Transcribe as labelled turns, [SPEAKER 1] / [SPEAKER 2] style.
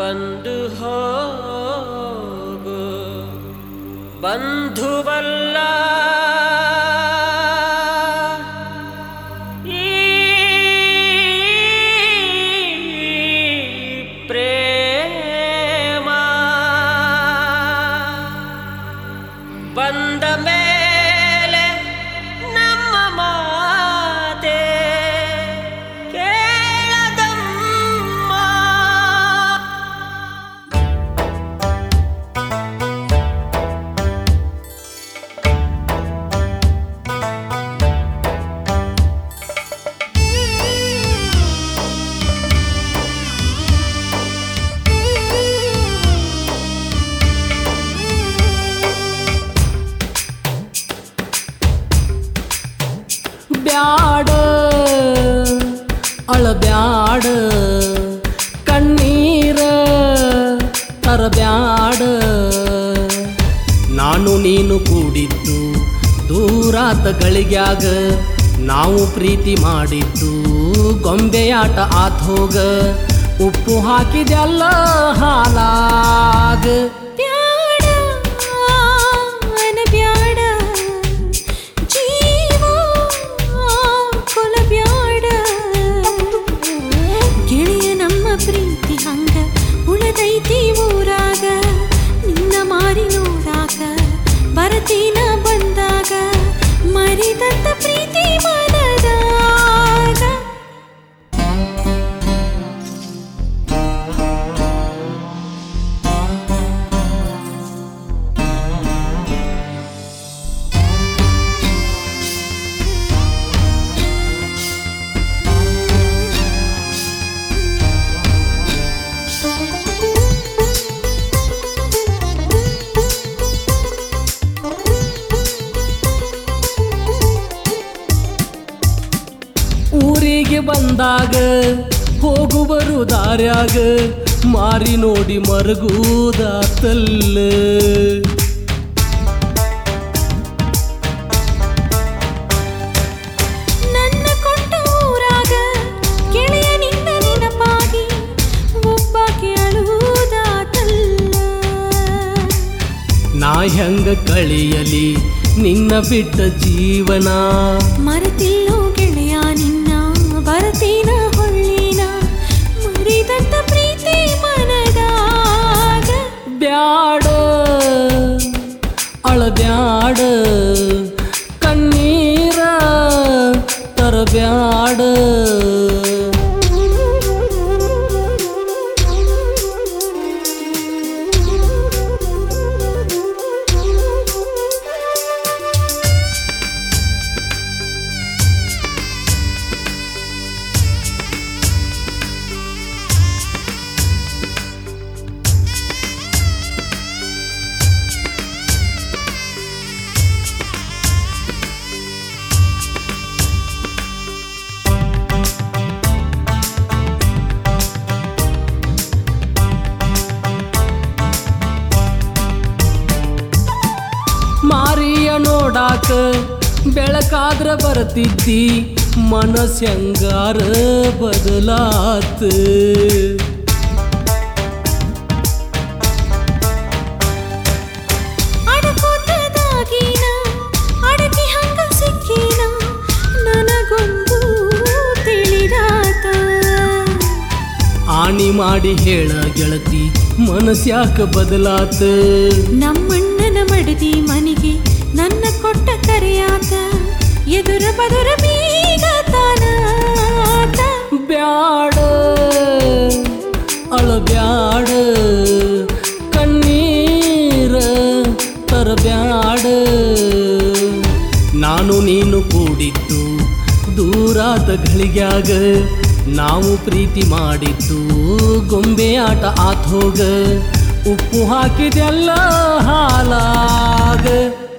[SPEAKER 1] ಬಂದು ಹೋಗು ಬಂಧುವಲ್ಲ ಈ ಪ್ರೇಮ ಬಂದ ಮೇಲೆ ನಮ್ಮ ಮಾತೆ ಕೇಳದಮ್ಮ
[SPEAKER 2] ಬ್ಯಾಡ ಅಳಬ್ಯಾಡ ಕಣ್ಣೀರ ತರಬ್ಯಾಡ ನಾನು ನೀನು ಕೂಡಿದ್ದು ದೂರಾತ ಗಳಿಗ್ಯಾಗ ನಾವು ಪ್ರೀತಿ ಮಾಡಿದ್ದು ಗೊಂಬೆಯಾಟ ಆತೋಗ ಉಪ್ಪು ಹಾಕಿದೆಲ್ಲ ಹಾಲಾಗ
[SPEAKER 3] ಬ್ಯಾಡ ಅನ ಬ್ಯಾಡ ಜೀವ ಕೊಲ ಬ್ಯಾಡ ಗೆಳೆಯ ನಮ್ಮ ಪ್ರೀತಿ ಹಂಗ ಉಳದೈತಿ ಊರಾಗ ನಿನ್ನ ಮಾರಿ ನೋಡಾಕ ಬರತೀನ ಬಂದಾಗ ಮರಿದಂತ ಪ್ರೀತಿ ಮನದಾಗ
[SPEAKER 2] ಊರಿಗೆ ಬಂದಾಗ ಹೋಗುವರು ದಾರ್ಯಾಗ ಮಾರಿ ನೋಡಿ ಮರಗುದಾತಲ್ಲ
[SPEAKER 3] ನನ್ನ ಕೊಟ್ಟ ಊರಾಗ ಗೆಳೆಯ ನಿನ್ನ ನೆನಪಾಗಿ ಒಬ್ಬಾಕೆ ಅಳುವುದಾತಲ್ಲ
[SPEAKER 2] ನಾ ಹೆಂಗ ಕಳೆಯಲಿ ನಿನ್ನ ಬಿಟ್ಟ ಜೀವನ
[SPEAKER 3] ಮರೆತಿಲ್ಲೋ ಗೆಳೆಯ ನಿನ್ನ ಬರತೀನ ಹೊಳ್ಳಿನ ಮರಿದಂತ ಪ್ರೀತಿ ಮನದಾಗ
[SPEAKER 2] ಬ್ಯಾಡ ಅಳಬ್ಯಾಡ ಕಣ್ಣೀರ ತರಬ್ಯಾಡ ಮಾರಿಯ ನೋಡಾಕ ಬೆಳಕಾದ್ರ ಬರ್ತಿದ್ದಿ ಮನಸ್ಸಂಗಾರ ಬದಲಾತ
[SPEAKER 3] ಅಡಕೋತದಾಗಿನ ಅಡಕಿ ಹಂಗ ಸಿಕ್ಕಿನ ನನಗೊಂದು ತಿಳಿದಾತ
[SPEAKER 2] ಆಣಿ ಮಾಡಿ ಹೇಳ ಗೆಳತಿ ಮನಸ್ಯಾಕ ಬದಲಾತ
[SPEAKER 3] ನಮ್ಮಣ್ಣನ ಮಡದಿ ಮನೆಗೆ ನನ್ನ ಕೊಟ್ಟ ಕರೆಯಾತ ಎದುರ ಬದುರ ಬೀಗ ತಾನಾತ
[SPEAKER 2] ಬ್ಯಾಡ ಅಳಬ್ಯಾಡ ಕಣ್ಣೀರ ತರಬ್ಯಾಡ ನಾನು ನೀನು ಕೂಡಿದ್ದು ದೂರಾದ ಗಳಿಗ್ಯಾಗ ನಾವು ಪ್ರೀತಿ ಮಾಡಿದ್ದು ಗೊಂಬೆ ಆಟ ಆತೋಗ ಉಪ್ಪು ಹಾಕಿದೆಲ್ಲ ಹಾಲಾಗ